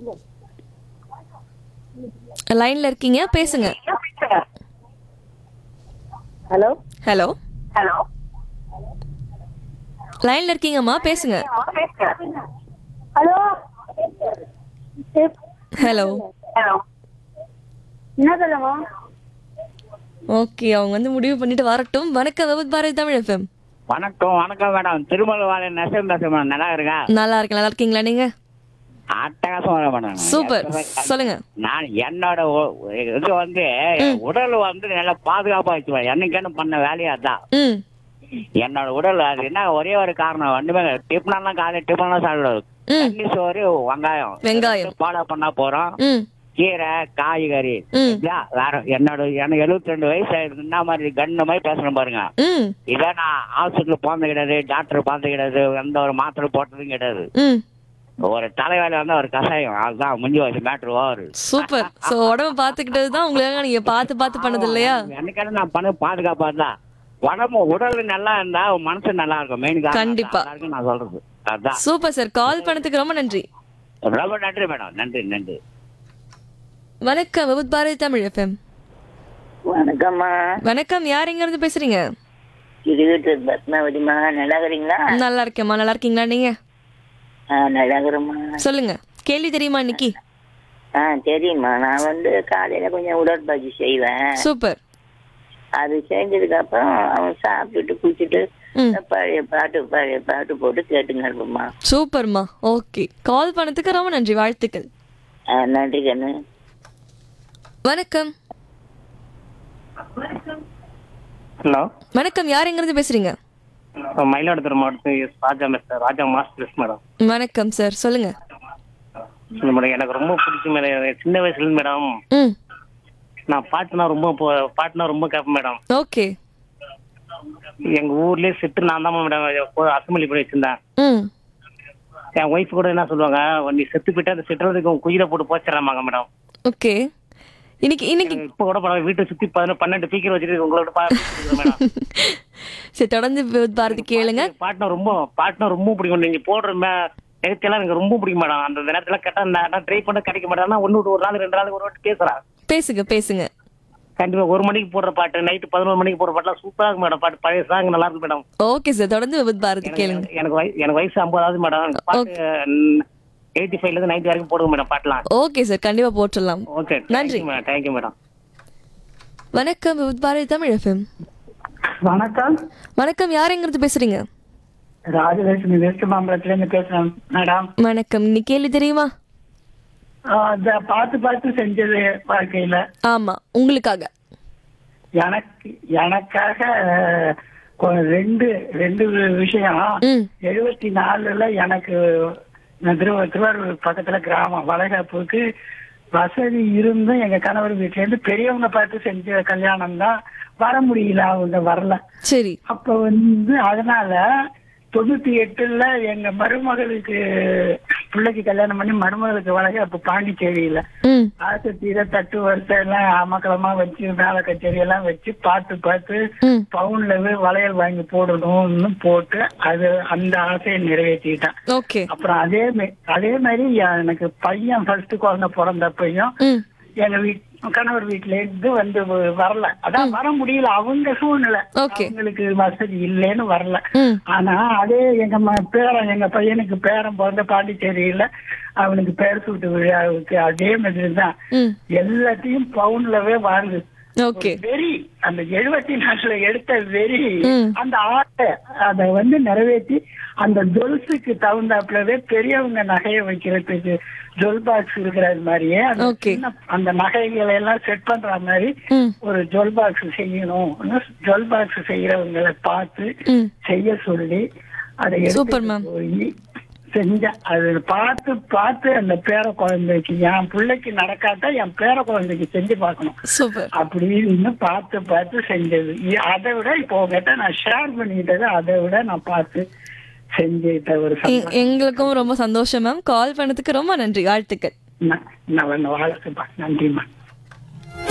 லைன்ல இருக்கீங்க பேசுங்க ஹலோ ஹலோ ஹலோ லைன்ல இருக்கீங்கம்மா பேசுங்க ஹலோ ஹலோ ஹலோ என்ன சொல்லுங்க ஓகே அவங்க வந்து முடிவு பண்ணிட்டு வரட்டும் வணக்கம் விபத் பாரதி தமிழ் எஃப்எம் வணக்கம் வணக்கம் மேடம் திருமலை வாழை நெசம் பேசுறேன் மேடம் நல்லா இருக்கா நல்லா இருக்கேன் நல்லா இருக்கீங்களா நீங்க அட்டகாசம் வர மேடம் சூப்பர் சொல்லுங்க நான் என்னோட ஒ- இது வந்து உடல் வந்து நல்லா பாதுகாப்பா வச்சுவேன் என்னைக்கேன்னு பண்ண வேலையா தான் ம் என்னோட உடல் அது என்ன ஒரே ஒரு காரணம் ஒண்ணுமே டிஃபனெல்லாம் காலையில் டிஃபன்லாம் சாப்பிடாது ம். தண்ணி சோறு வெங்காயம் வெங்காயம். ஃபாலோ பண்ணா போறோம் ம் கீரை காய்கறி ம். இதான் வேற என்னோட எனக்கு எழுபத்தி ரெண்டு வயசு ஆயிடுது என்ன மாதிரி கண்ணு மாதிரி பேசணும் பாருங்க ம் இதை நான் ஹாஸ்பிட்டல் போனது கிடையாது டாக்டர் பார்த்தது கிடையாது எந்த ஒரு மாத்திரை போட்டதும் கிடையாது ம் ஒரு தலைவேலை வந்து ஒரு கஷாயம் அதுதான் முடிஞ்சு வச்சு மேட்ரு ஓவர் சூப்பர் சோ உடம்ப பாத்துக்கிட்டது தான் உங்களுக்காக நீங்க பார்த்து பார்த்து பண்ணது இல்லையா என்னைக்கான நான் பண்ண பாதுகாப்பா தான் உடம்பு உடல் நல்லா இருந்தா மனசு நல்லா இருக்கும் மெயின் கண்டிப்பா. நான் சொல்றது அதான் சூப்பர் சார் கால் பண்ணதுக்கு ரொம்ப நன்றி ரொம்ப நன்றி மேடம் நன்றி நன்றி வணக்கம் விபத் பாரதி தமிழ் எஃப்எம் வணக்கம்மா வணக்கம் யார் எங்க இருந்து பேசுறீங்க இருபத்தி பத்மாவதிமா நல்லா இருக்கிறீங்களா நல்லா இருக்கேம்மா நல்லா இருக்கீங்களா நீங்க ஆ நல்லா இருக்கிறேம்மா சொல்லுங்க கேள்வி தெரியுமா இன்னைக்கு ஆ தெரியுமா நான் வந்து காலையில கொஞ்சம் உடற்பயிற்சி செய்வேன் சூப்பர் அது செஞ்சதுக்கு அப்புறம் அவன் சாப்பிட்டுட்டு குளிச்சுட்டு ம் பழைய பாட்டு பழைய பாட்டு போட்டு கேட்டுங்க இருப்போம்மா சூப்பர்மா ஓகே கால் பண்ணதுக்கு ரொம்ப நன்றி வாழ்த்துக்கள் ஆ நன்றி கண்ணு வணக்கம் ஹலோ வணக்கம் யார் எங்க இருந்து பேசுறீங்க மயிலாடுதுறை மாவட்டத்தில் S Raja mister Raja masters madam வணக்கம் சார் சொல்லுங்க சொல்லுங்க மேடம் எனக்கு ரொம்ப பிடிச்ச மேடம் சின்ன வயசுல இருந்து மேடம் ம் நான் பாட்டுனா ரொம்ப போ- பாட்டுனா ரொம்ப கேட்பேன் மேடம் ஓகே எங்க ஊர்லயே செட்டு நான் தான் மேடம் அசம்பிளி பண்ணி வச்சிருந்தேன் ம் என் ஒய்ஃப் கூட என்ன சொல்லுவாங்க நீ செத்து போயிட்டு அந்த செட்டுறதுக்கு உன் குயிரை போட்டு போச்சிடறாங்க மேடம் ஓகே இன்னைக்கு இன்னைக்கு இப்ப கூட பரவாயில்ல வீட்டை சுத்தி பதினொன்று பன்னெண்டு பீக்கர் வச்சுட்டு உங்களோட பா மேடம் சரி தொடர்ந்து விபத் பாரதி கேளுங்க பாட்டுனா ரொம்ப பாட்டுனா ரொம்ப பிடிக்கும் நீங்க போடுற மே எழுத்தெல்லாம் எனக்கு ரொம்ப பிடிக்கும் மேடம் அந்த நேரத்துல கேட்டா நான் ட்ரை பண்ண கிடைக்க மாட்டேன் ஒன்னு ஒரு நாள் ரெண்டு நாளுக்கு ஒரு வாட்டி பேசுறேன் பேசுங்க பேசுங்க கண்டிப்பா ஒரு மணிக்கு போடுற பாட்டு நைட்டு பதினோரு மணிக்கு போடுற பாட்டுலாம் சூப்பரா இருக்கும் மேடம் பாட்டு பழைய சாங் நல்லா இருக்கு மேடம் ஓகே சார் தொடர்ந்து விபத் பாரதி கேளுங்க எனக்கு வய- எனக்கு வயசு ஐம்பதாவது மேடம் பாட்டு எயிட்டி ஃபைவ்ல இருந்து நைன்டி வரைக்கும் போடுங்க மேடம் பாட்டுலாம் ஓகே சார் கண்டிப்பா போட்டுடலாம் ஓகே நன்றி. மேடம் தேங்க்யூ மேடம் வணக்கம் விபத் பாரதி தமிழ் எஃப்எம் வணக்கம் வணக்கம் யார் எங்க இருந்து பேசுறீங்க ராஜலட்சுமி வெஸ்ட் மாம்பலத்துல இருந்து பேசுறேன் மேடம் வணக்கம் இன்னைக்கு கேள்வி தெரியுமா ஆஹ் இந்த பார்த்து பார்த்து செஞ்சது வாழ்க்கையில ஆமா உங்களுக்காக எனக்கு எனக்காக ஆஹ், கொ- ரெண்டு ரெண்டு விஷயம் ம் எழுபத்தி நாலுல எனக்கு நான் திருவ திருவாரூர் பக்கத்துல கிராமம் வளைகாப்புக்கு வசதி இருந்தும் எங்க கணவர் வீட்டுல இருந்து பெரியவங்க பார்த்து செஞ்ச கல்யாணம் தான் வர முடியல அவங்க வரல சரி அப்ப வந்து அதனால தொண்ணூத்தி எட்டுல எங்க மருமகளுக்கு பிள்ளைக்கு கல்யாணம் பண்ணி மருமகளுக்கு வழங்க அப்ப பாண்டிச்சேரியில ம் ஆசை தீர தட்டு வரிசை எல்லாம் அமக்கலமா வச்சு மேல கச்சேரி எல்லாம் வச்சு பார்த்து பார்த்து ம் பவுன்ல வளையல் வாங்கி போடணும்னு போட்டு அது அந்த ஆசையை நிறைவேற்றிட்டேன் ஓகே அப்புறம் அதே மா- அதே மாதிரி எனக்கு பையன் ஃபர்ஸ்ட் குழந்தை பிறந்தப்பையும் ம் எங்க வீட் கணவர் வீட்டுல இருந்து வந்து வ- வரல அதான் வர முடியல அவங்க சூழ்நிலை Okay. அவங்களுக்கு வசதி இல்லைன்னு வரல ம் ஆனா அதே எங்க ம- பேரன் எங்க பையனுக்கு பேரன் பிறந்த பாண்டிச்சேரியில அவனுக்கு பேர் சூட்டு விழாவுக்கு அதே மாதிரி தான் ம் எல்லாத்தையும் பவுன்லவே வாங்கு ஓகே வெறி அந்த எழுபத்தி நாலுல எடுத்த வெறி ம். அந்த ஆட்டை அதை வந்து நிறைவேற்றி அந்த ஜொல்ஸுக்கு தகுந்தாப்புலவே பெரியவங்க நகையை வைக்கிறதுக்கு ஜொல் பாக்ஸ் இருக்கிறது மாதிரியே அந்த Okay. சின்ன- அந்த நகைகளை எல்லாம் செட் பண்ற மாதிரி ம் ஒரு ஜொல் பாக்ஸ் செய்யணும் ஜொல் பாக்ஸ் செய்யறவங்களை பார்த்து ம் செய்ய சொல்லி அதை Super, எடுத்துட்டு ma'am. போய் செஞ்ச அது பார்த்து பார்த்து அந்த பேர குழந்தைக்கு என் பிள்ளைக்கு நடக்காட்டா என் பேர குழந்தைக்கு செஞ்சு பார்க்கணும் சூப்பர் அப்படின்னு பார்த்து பார்த்து செஞ்சது இ- அதை விட இப்போ உங்ககிட்ட நான் ஷேர் பண்ணிக்கிட்டது அதை விட நான் பார்த்து செஞ்சுட்ட ஒரு எ- சந்தோஷம் எங்களுக்கும் ரொம்ப சந்தோஷம் மேம் கால் பண்ணதுக்கு ரொம்ப நன்றி வாழ்த்துக்கள் நான் நான் வாழ்த்துப்பா நன்றிம்மா